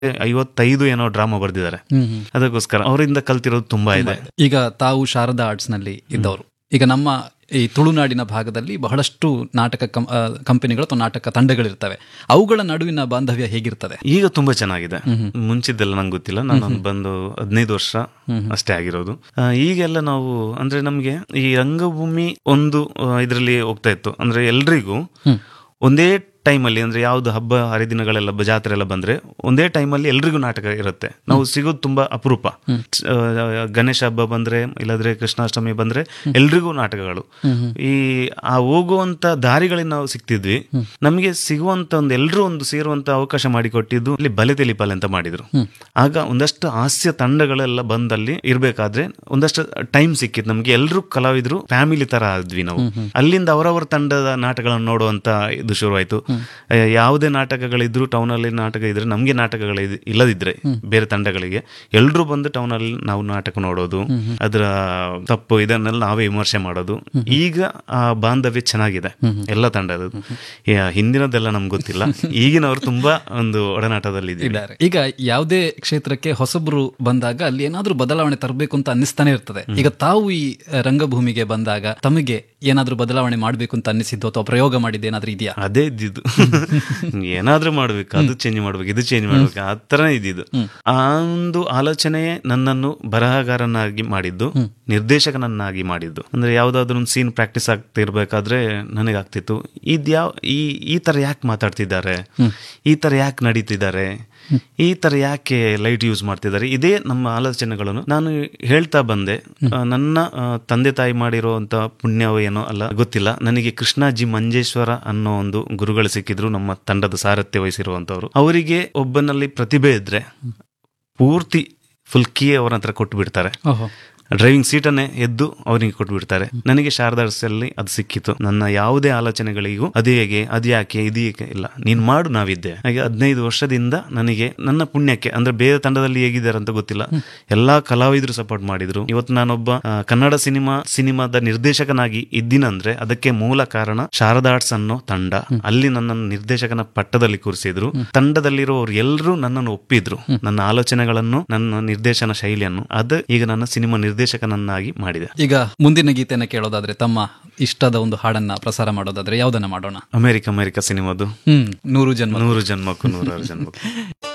ಐವತ್ತೈದು ಏನೋ ಡ್ರಾಮಾ ಬರ್ದಿದ್ದಾರೆ ಹ್ಮ್ ಹ್ಮ್. ಅದಕ್ಕೋಸ್ಕರ ಅವರಿಂದ ಕಲ್ತಿರೋದು ತುಂಬಾ ಇದೆ ಈಗ ತಾವು ಶಾರದಾ ಆರ್ಟ್ಸ್ ನಲ್ಲಿ ಇದ್ದವರು ಈಗ ನಮ್ಮ ಈ ತುಳುನಾಡಿನ ಭಾಗದಲ್ಲಿ ಬಹಳಷ್ಟು ನಾಟಕ ಕಂ- ಆ, ಕಂಪನಿಗಳು ಅಥವಾ ನಾಟಕ ತಂಡಗಳಿರ್ತವೆ ಅವುಗಳ ನಡುವಿನ ಬಾಂಧವ್ಯ ಹೇಗಿರ್ತದೆ ಈಗ ತುಂಬಾ ಚೆನ್ನಾಗಿದೆ ಮುಂಚಿದ್ದೆಲ್ಲ ನಂಗೆ ಗೊತ್ತಿಲ್ಲ ನಾನು ಬಂದು ಹದಿನೈದು ವರ್ಷ ಅಷ್ಟೇ ಆಗಿರೋದು ಆ, ಈಗೆಲ್ಲ ನಾವು ಅಂದ್ರೆ ನಮ್ಗೆ ಈ ರಂಗಭೂಮಿ ಒಂದು ಇದರಲ್ಲಿ ಹೋಗ್ತಾ ಇತ್ತು ಅಂದ್ರೆ ಎಲ್ರಿಗೂ ಒಂದೇ ಟೈಮಲ್ಲಿ ಅಂದ್ರೆ ಯಾವ್ದು ಹಬ್ಬ ಹರಿದಿನಗಳೆಲ್ಲ ಬ- ಜಾತ್ರೆ ಎಲ್ಲ ಬಂದ್ರೆ ಒಂದೇ ಟೈಮಲ್ಲಿ ಎಲ್ರಿಗೂ ನಾಟಕ ಇರುತ್ತೆ ನಾವು ಸಿಗೋದು ತುಂಬಾ ಅಪರೂಪ ಆ, ಗಣೇಶ ಹಬ್ಬ ಬಂದ್ರೆ ಇಲ್ಲಾಂದ್ರೆ ಕೃಷ್ಣಾಷ್ಟಮಿ ಬಂದ್ರೆ ಎಲ್ರಿಗೂ ನಾಟಕಗಳು ಈ ಆ ಹೋಗುವಂತ ದಾರಿಗಳಲ್ಲಿ ನಾವು ಸಿಗ್ತಿದ್ವಿ ನಮಗೆ ಸಿಗುವಂತ ಒಂದು ಎಲ್ರೂ ಒಂದು ಸೇರುವಂತ ಅವಕಾಶ ಮಾಡಿಕೊಟ್ಟಿದ್ದು ಇಲ್ಲಿ ಬಲೆ ತೆಲಿಪಾಲೆ ಅಂತ ಮಾಡಿದ್ರು ಆಗ ಒಂದಷ್ಟು ಹಾಸ್ಯ ತಂಡಗಳೆಲ್ಲ ಬಂದಲ್ಲಿ ಇರ್ಬೇಕಾದ್ರೆ ಒಂದಷ್ಟು ಟೈಮ್ ಸಿಕ್ಕಿತ್ತು ನಮ್ಗೆ ಎಲ್ರೂ ಕಲಾವಿದ್ರು ಫ್ಯಾಮಿಲಿ ತರ ಆದ್ವಿ ನಾವು ಅಲ್ಲಿಂದ ಅವರವರ ತಂಡದ ನಾಟಕಗಳನ್ನು ನೋಡುವಂತ ಇದು ಶುರುವಾಯ್ತು ಆ, ಯಾವುದೇ ನಾಟಕಗಳಿದ್ರು ಟೌನ್ ಅಲ್ಲಿ ನಾಟಕ ಇದ್ರೆ ನಮ್ಗೆ ನಾಟಕಗಳು ಇದ್- ಇಲ್ಲದಿದ್ರೆ ಬೇರೆ ತಂಡಗಳಿಗೆ ಎಲ್ರೂ ಬಂದು ಟೌನ್ ಅಲ್ಲಿ ನಾವು ನಾಟಕ ನೋಡೋದು ಅದರ ತಪ್ಪು ಇದನ್ನೆಲ್ಲ ನಾವೇ ವಿಮರ್ಶೆ ಮಾಡೋದು ಈಗ ಆ ಬಾಂಧವ್ಯ ಚೆನ್ನಾಗಿದೆ ಎಲ್ಲ ತಂಡದ ಹಿಂದಿನದೆಲ್ಲ ನಮ್ಗೆ ಗೊತ್ತಿಲ್ಲ ಈಗಿನವರು ತುಂಬಾ ಒಂದು ಒಡನಾಟದಲ್ಲಿ ಇದ್ದೀವಿ ಇದ್ದಾರೆ ಈಗ ಯಾವುದೇ ಕ್ಷೇತ್ರಕ್ಕೆ ಹೊಸಬ್ರು ಬಂದಾಗ ಅಲ್ಲಿ ಏನಾದ್ರೂ ಬದಲಾವಣೆ ತರಬೇಕು ಅಂತ ಅನ್ನಿಸ್ತಾನೆ ಇರ್ತದೆ ಈಗ ತಾವು ಈ ರಂಗಭೂಮಿಗೆ ಬಂದಾಗ ತಮಗೆ ಏನಾದ್ರೂ ಬದಲಾವಣೆ ಮಾಡಬೇಕು ಅಂತ ಅನ್ನಿಸಿದ್ದು ಅಥವಾ ಪ್ರಯೋಗ ಮಾಡಿದ್ದು ಏನಾದ್ರೂ ಇದೆಯಾ ಅದೇ ಇದ್ದಿದ್ದು ಏನಾದ್ರೂ ಮಾಡ್ಬೇಕು ಅದು ಚೇಂಜ್ ಮಾಡ್ಬೇಕು ಇದು ಚೇಂಜ್ ಮಾಡ್ಬೇಕು ಆ ತರನೇ ಇದ್ದಿದ್ದು ಆ ಒಂದು ಆಲೋಚನೆಯೇ ನನ್ನನ್ನು ಬರಹಗಾರನಾಗಿ ಮಾಡಿದ್ದು ನಿರ್ದೇಶಕನನ್ನಾಗಿ ಮಾಡಿದ್ದು ಅಂದ್ರೆ ಯಾವ್ದಾದ್ರು ಒಂದು ಸೀನ್ ಪ್ರಾಕ್ಟೀಸ್ ಆಗ್ತಿರ್ಬೇಕಾದ್ರೆ ನನಗಾಗ್ತಿತ್ತು ಇದ್ಯಾವ ಈ ಈ ತರ ಯಾಕೆ ಮಾತಾಡ್ತಿದ್ದಾರೆ ಈ ತರ ಯಾಕೆ ನಡೀತಿದ್ದಾರೆ ಈ ತರ ಯಾಕೆ ಲೈಟ್ ಯೂಸ್ ಮಾಡ್ತಿದ್ದಾರೆ ಇದೇ ನಮ್ಮ ಆಲೋಚನೆಗಳನ್ನು ನಾನು ಹೇಳ್ತಾ ಬಂದೆ ಆ, ನನ್ನ ಆ, ತಂದೆ ತಾಯಿ ಮಾಡಿರುವಂತ ಪುಣ್ಯವೋ ಏನೋ ಅಲ್ಲ ಗೊತ್ತಿಲ್ಲ ನನಗೆ ಕೃಷ್ಣಾಜಿ ಮಂಜೇಶ್ವರ ಅನ್ನೋ ಒಂದು ಗುರುಗಳು ಸಿಕ್ಕಿದ್ರು ನಮ್ಮ ತಂಡದ ಸಾರಥ್ಯ ವಹಿಸಿರುವಂತವ್ರು ಅವರಿಗೆ ಒಬ್ಬನಲ್ಲಿ ಪ್ರತಿಭೆ ಇದ್ರೆ ಪೂರ್ತಿ ಫುಲ್ ಕೀ ಅವರ ಹತ್ರ ಕೊಟ್ಟು ಬಿಡ್ತಾರೆ ಓಹೋ ಡ್ರೈವಿಂಗ್ ಸೀಟನ್ನೇ ಎದ್ದು ಅವನಿಗೆ ಕೊಟ್ಟು ಬಿಡ್ತಾರೆ ನನಗೆ ಶಾರದಾರ್ಸಲ್ಲಿ ಅದು ಸಿಕ್ಕಿತು ನನ್ನ ಯಾವುದೇ ಆಲೋಚನೆಗಳಿಗೂ ಅದು ಹೇಗೆ ಅದು ಯಾಕೆ ಇದು ಏಕೆ ಇಲ್ಲ ನೀನ್ ಮಾಡು ನಾವಿದ್ದೆ ಹಾಗೆ ಹದಿನೈದು ವರ್ಷದಿಂದ ನನಗೆ ನನ್ನ ಪುಣ್ಯಕ್ಕೆ ಅಂದ್ರೆ ಬೇರೆ ತಂಡದಲ್ಲಿ ಹೇಗಿದ್ದಾರೆ ಅಂತ ಗೊತ್ತಿಲ್ಲ ಎಲ್ಲಾ ಕಲಾವಿದರು ಸಪೋರ್ಟ್ ಮಾಡಿದ್ರು ಇವತ್ತು ನಾನೊಬ್ಬ ಆ, ಕನ್ನಡ ಸಿನಿಮಾ ಸಿನಿಮಾದ ನಿರ್ದೇಶಕನಾಗಿ ಇದ್ದೀನಂದ್ರೆ ಅದಕ್ಕೆ ಮೂಲ ಕಾರಣ ಶಾರದಾ ಆರ್ಟ್ಸ್ ಅನ್ನೋ ತಂಡ ಅಲ್ಲಿ ನನ್ನನ್ನು ನಿರ್ದೇಶಕನ ಪಟ್ಟದಲ್ಲಿ ಕೂರಿಸಿದ್ರು ತಂಡದಲ್ಲಿರುವವರು ಎಲ್ಲರೂ ನನ್ನನ್ನು ಒಪ್ಪಿದ್ರು ನನ್ನ ಆಲೋಚನೆಗಳನ್ನು ನನ್ನ ನಿರ್ದೇಶನ ಶೈಲಿಯನ್ನು ಅದು ಈಗ ನನ್ನ ಸಿನಿಮಾ ನಿರ್ದೇಶಕನನ್ನಾಗಿ ಮಾಡಿದೆ ಈಗ ಮುಂದಿನ ಗೀತೆನ ಕೇಳೋದಾದ್ರೆ ತಮ್ಮ ಇಷ್ಟದ ಒಂದು ಹಾಡನ್ನ ಪ್ರಸಾರ ಮಾಡೋದಾದ್ರೆ ಯಾವ್ದನ್ನ ಮಾಡೋಣ ಅಮೆರಿಕ ಅಮೆರಿಕ ಸಿನಿಮಾದು ಹ್ಮ್ ನೂರು ಜನ್ಮ ನೂರು ಜನ್ಮಕ್ಕೂ ನೂರಾರು ಜನ್ಮಕ್ಕೂ